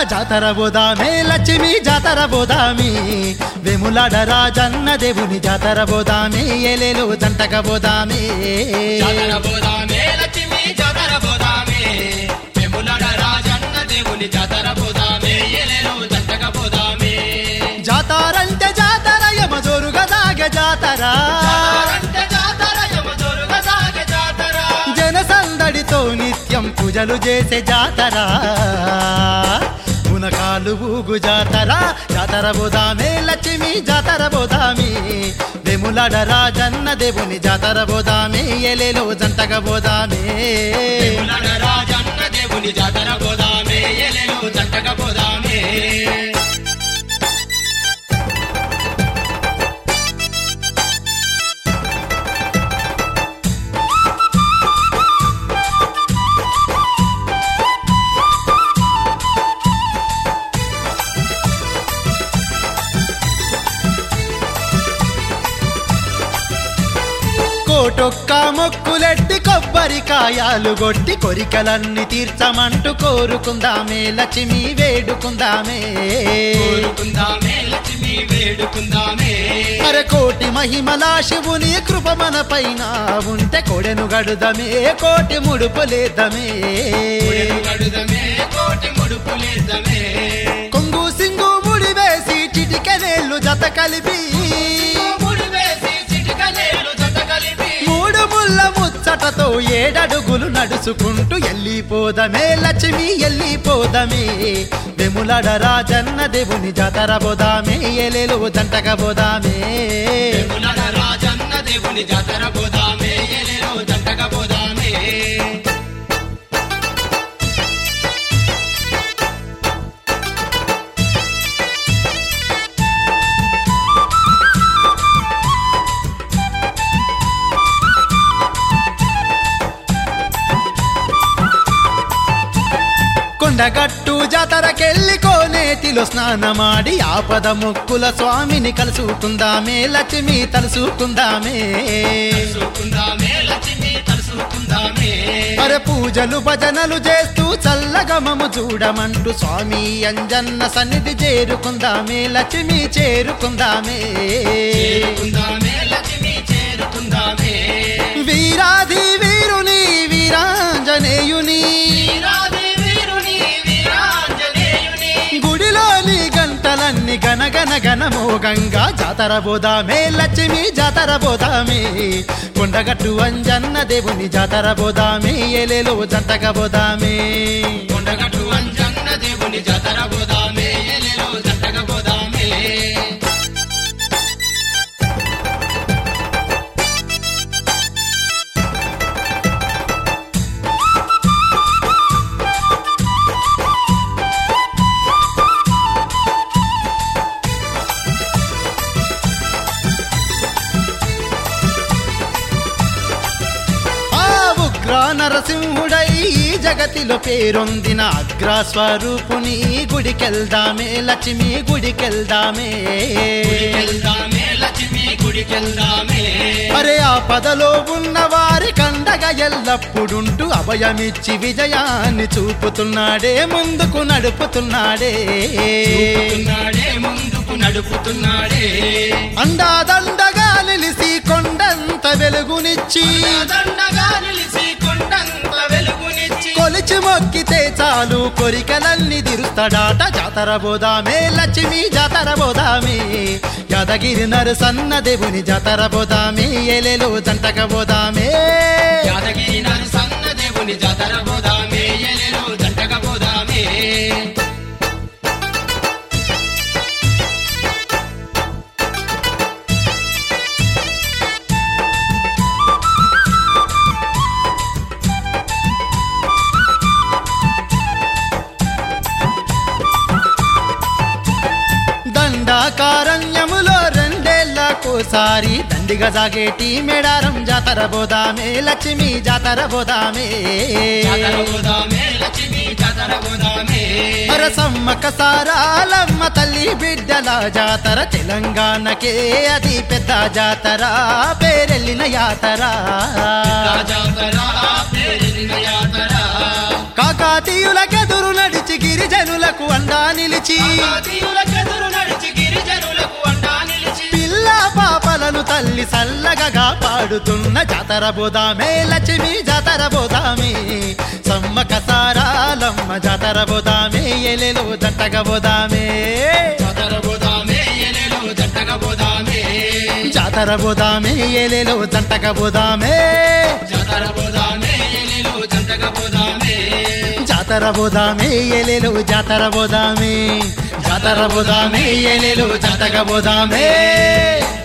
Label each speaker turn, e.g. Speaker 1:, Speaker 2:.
Speaker 1: జాతర బోదామే లక్ష్మి జాతర బోదామి వెములాడ రాజన్న దేవుని జాతర బోదామి ఏలేలో జంటక బోదామే
Speaker 2: జాతర బోదామే లక్ష్మి జాతర బోదామే వెములడ రాజన్న దేవుని జాతర బోదామే ఎలెలో జంటక బోదామే
Speaker 1: జాతరంటే జాతర యమ జోరుగా దాగే జాతర
Speaker 2: జాతరంటే జాతర యమజోరుగా సాగే జాతర
Speaker 1: జన సందడితో నిత్యం పూజలు చేసే జాతర మునకాలు ఊగు జాతర జాతర బోదామే లక్ష్మి జాతర బోదామి వెములాడ రాజన్న దేవుని జాతర బోదామే ఎలేలో జంటగ బోదామే
Speaker 2: వెములడ రాజన్న దేవుని జాతర బోదామే ఎలెలో జంటక బోదామే
Speaker 1: కోటొక్క మొక్కులెట్టి కొబ్బరికాయాలు కొట్టి కొరికలన్నీ తీర్చమంటూ కోరుకుందామే లక్ష్మి వేడుకుందామే
Speaker 2: కోరుకుందామే లక్ష్మి వేడుకుందామే
Speaker 1: అరే కోటి మహిమల శివుని కృప మన పైన ఉంటే కొడెను గడుదమే కోటి ముడుపులేదమే
Speaker 2: కొడెను గడుదమే కోటి ముడుపులేదమే
Speaker 1: కొంగు సింగు ముడి వేసి చిటికెనేళ్ళు జత కలిపి
Speaker 2: ముడి వేసి చిటికలేలు జత కలిపి
Speaker 1: మూడు ముళ్ళ ముచ్చటతో ఏడడుగులు నడుచుకుంటూ ఎల్లిపోదమే లక్ష్మి ఎల్లిపోదమే వెములడ రాజన్న దేవుని జాతర బోదామే ఎలేలో జంటక బోదామే
Speaker 2: వెములడ రాజన్న దేవుని జాతర బోదామే ఎలెలో జంటక బోదామే
Speaker 1: కొండగట్టు జాతరకెళ్ళి కోనేటిలో స్నానమాడి ఆపద మొక్కుల స్వామిని కలుసుకుందామే లక్ష్మి తలుసుకుందామే
Speaker 2: తలుసుకుందామే లక్ష్మి తలుసుకుందామే
Speaker 1: అరే పూజలు భజనలు చేస్తూ చల్లగమము చూడమంటూ స్వామి అంజన్న సన్నిధి చేరుకుందామే లక్ష్మి చేరుకుందామే
Speaker 2: చేరుకుందామే లక్ష్మి చేరుకుందామే
Speaker 1: వీరాధి వీరుని వీరాంజనేయుని
Speaker 2: వీరాది వీరుని వీరాంజనేయుని
Speaker 1: గుడిలోని గంటలన్నీ గనగన గనమోగంగా జాతర బోదామే లక్ష్మి జాతర బోదామే కొండగట్టు అంజన్న దేవుని జాతర బోదామే ఏలేలో జంటగ బోదామే
Speaker 2: కొండగట్టు అంజన్న దేవుని జాతర బోదామే ఎలెలో జంటక బోదామే
Speaker 1: ఆ ఉగ్ర నరసింహుడై ఈ జగతిలో పేరొందిన అగ్ర స్వరూపుని గుడికెళ్దామే లక్ష్మి గుడికెళ్దామే
Speaker 2: గుడికెళ్దామే లక్ష్మి గుడికెళ్దామే
Speaker 1: అరే ఆ పదలో ఉన్న వారి కండగా ఎల్లప్పుడుంటూ అభయమిచ్చి విజయాన్ని చూపుతున్నాడే ముందుకు నడుపుతున్నాడే
Speaker 2: చూపుతున్నాడే ముందుకు నడుపుతున్నాడే
Speaker 1: అండాదండగా నిలిసి కొండంత వెలుగునిచ్చి
Speaker 2: దండగా నిలిచి కొండంత వెలుగునిచ్చి
Speaker 1: కొలిచి మొక్కితే చాలు కొరికలన్నీ తిరుస్తాడాట జాతర బోదామే లక్ష్మి జాతర బోదామే యాదగిరి నరసన్న దేవుని జాతర బోదామే ఏలేలో జంటక బోదామే
Speaker 2: యాదగిరి నరసన్న దేవుని జాతర బోదామే ఎలెలో జంటక బోదామే
Speaker 1: దండాకారణ్యములో రెండేళ్లకోసారి దండిగా సాగేటి మేడారం జాతర బోదామే లక్ష్మి జాతర బోదామే
Speaker 2: జాతర బోదామే లక్ష్మి జాతర బోదామే
Speaker 1: సమ్మక సారాలమ్మ తల్లి బిడ్డల జాతర తెలంగాణకే అది పెద్ద జాతర పేరెళ్ళిన యాతర
Speaker 2: జాతర పేరిన యాతర
Speaker 1: కాకాతీయులకెదురు నడిచి గిరిజనులకు అండా నిలిచి
Speaker 2: కాకతీయులకెదురు నడిచి గిరిజనులకు అండా నిలిచి
Speaker 1: పిల్ల పాపలను తల్లి సల్లగగా పాడుతున్న జాతర బోదామే లక్ష్మి జాతర బోదామే సమ్మక సారాలమ్మ జాతర బోదామే ఎలెలో జంటగా బోదామే
Speaker 2: జాతర బోదామే ఎలెలో జంటగా బోదామే
Speaker 1: జాతర బోదామే ఎలెలో జంటగా బోదామే
Speaker 2: జాతర బోదామే ఎలెలో జంటగా బోదామే
Speaker 1: జాతర బోదామే ఎలెలో జాతర బోదామే జాతర బోదామే ఎలెలో జంటగా బోదామే